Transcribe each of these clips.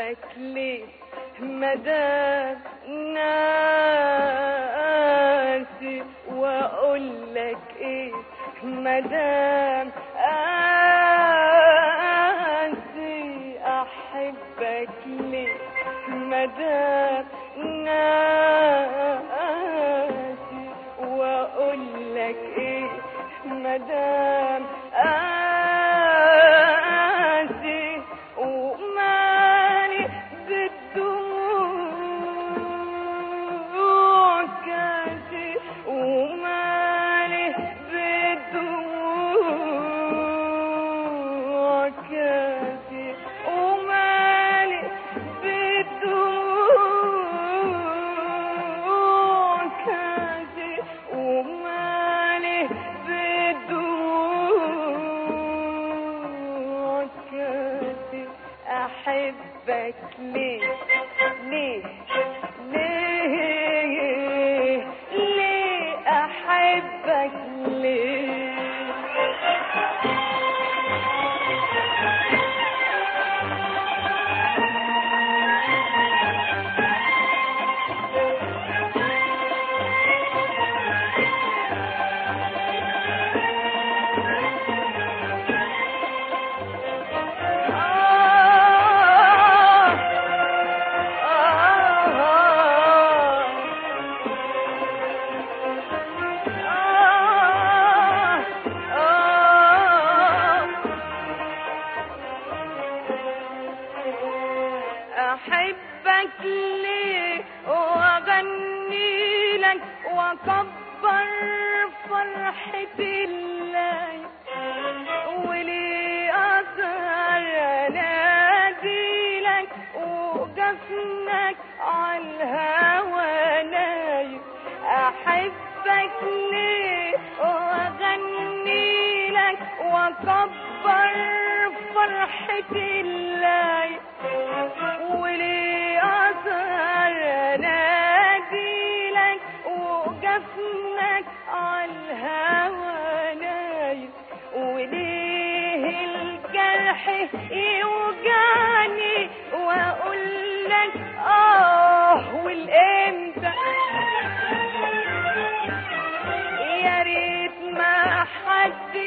احبك ليه مدام ناسي واقول لك ايه مدام قاسي احبك ليه مدام ناسي واقول لك ايه مدام قاسي ومالي بالدموع كاسي ومالي بالدموع كاسي ومالي بالدموع كاسي ومالي بالدموع كاسي احبك ليه ليه ليه ليه احبك ليه آه أحبك ليه وأغني لك وأكبر فرحة الليل ولي أسهر أنادي لك وجفنك عالهوى نايم أحبك ليه وأغني لك وأكبر فرحة الليل ولي أسهر أنادي لك وجفنك عالهوى نايم وليه الجرح يوجعني واقول لك اه والامتى يا ريت ما حد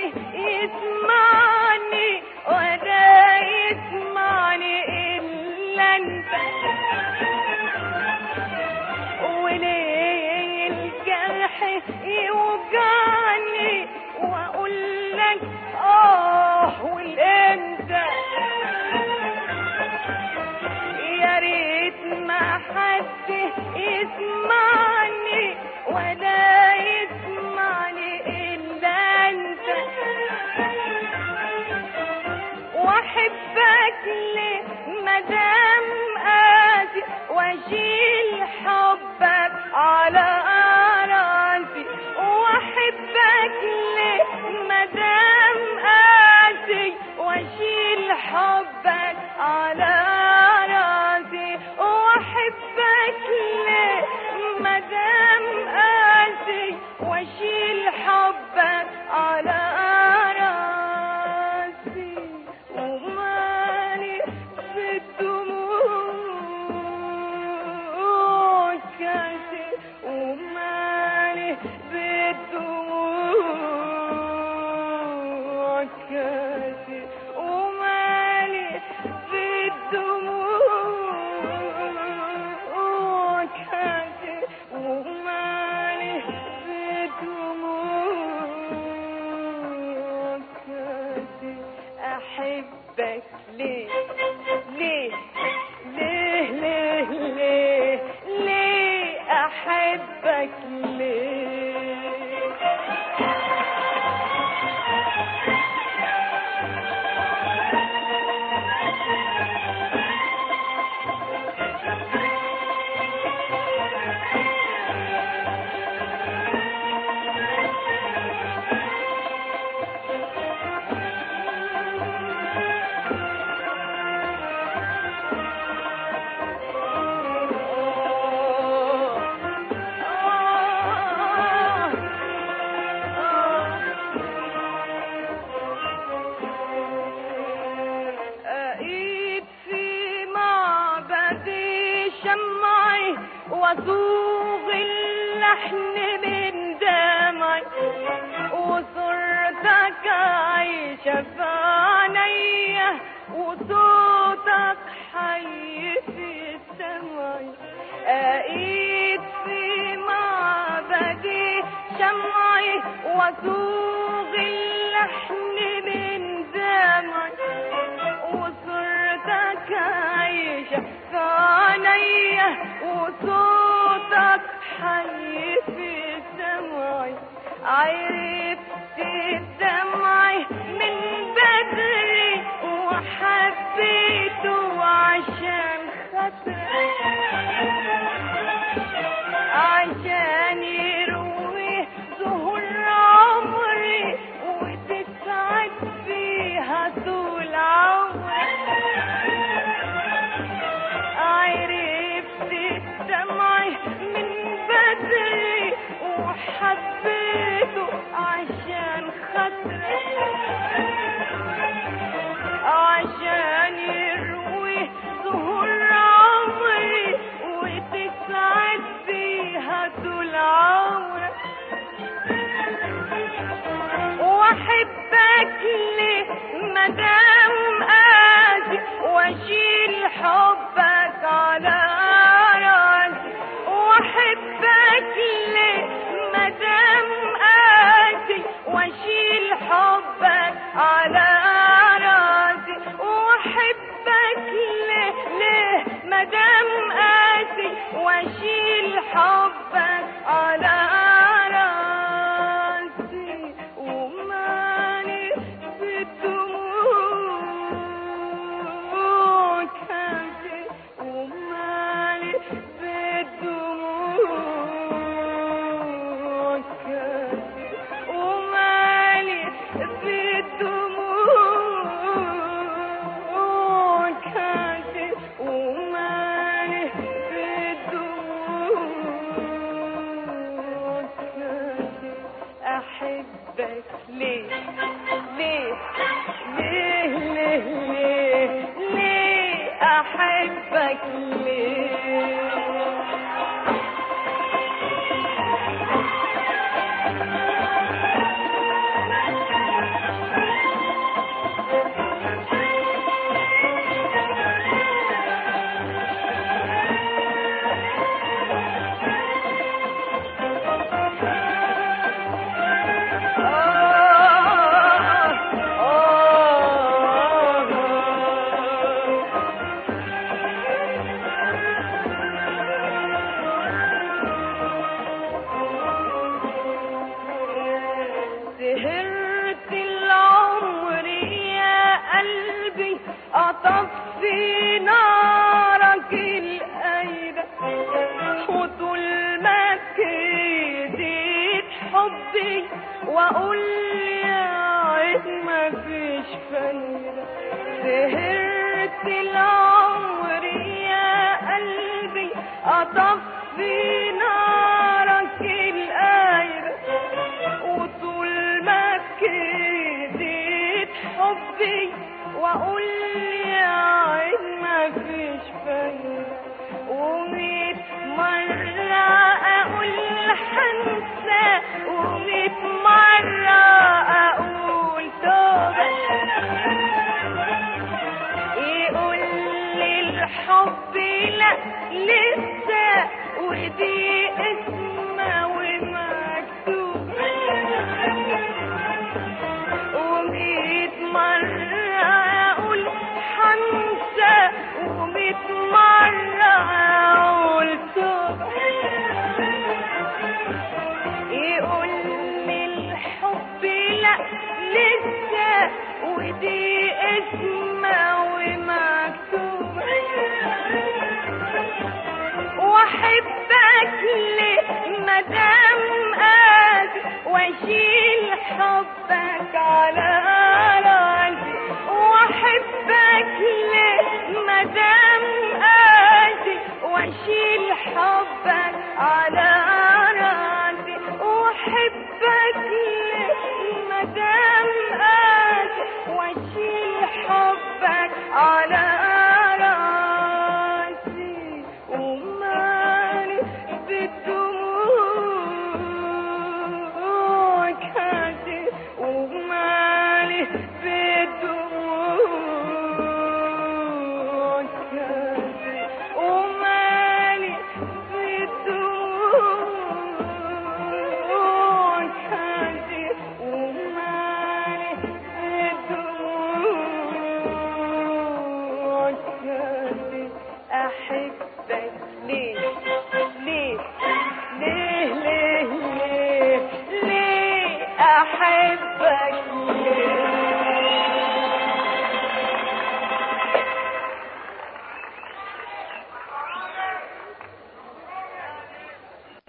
يسمعني ولا يسمعني الا انت وليه الجرح يوجعني واقول لك اه والامتى يا ريت ما حد يسمعني ولا يسمعني الا انت واحبك ليه مدام قاسي واشيل حبك على راسي واحبك ليه مدام قاسي واشيل حبك على راسي واحبك ليه مدام قاسي واشيل حبك على راسي ومالي في الدموع كاسي ومالي وصوغ اللحن من دمعي وصورتك عايشة في عينيا وصوتك حي في السماء أقيد في معبدي شمعي وصوغ اللحن من دمعي وصورتك عايشة في عينيا وصوتك حي في سمعي عرفت دمعي من بدري وحبيته عشان خاطرك عشان يروي زهور عمري وتسعد فيها طول عمري عرفت دمعي من بدري وحبيته عشان خاطرك عشان يروي زهور عمري وتسعد فيها طول عمرك واحبك ليه مدام قاسي واشيل حبك على راسي واحبك ليه مدام قاسي واشيل حبك على راسي واحبك ليه ليه مدام قاسي واشيل حبك على راسي ومالي في الدموع كافي ومالي في الدموع كافي ومالي في الدموع كافي ومالي في الدموع كافي أحبك ليه ليه ليه ليه ليه ليه أحبك ليه سهرت العمر يا قلبي أطفي نارك الأيدة وطول ما كديت حبي وأقول يا عيد ما فيش فايدة سهرت العمر يا قلبي أطفي نارك الأيدة وطول ما كديت حبي واقول يا عين ما فيش فايدة وميت مرة اقول حنسى وميت مرة اقول توبة يقول لي الحب لا لسه ودي اسمه ومكتوب وميت مرة أقول حنسى وميت مرة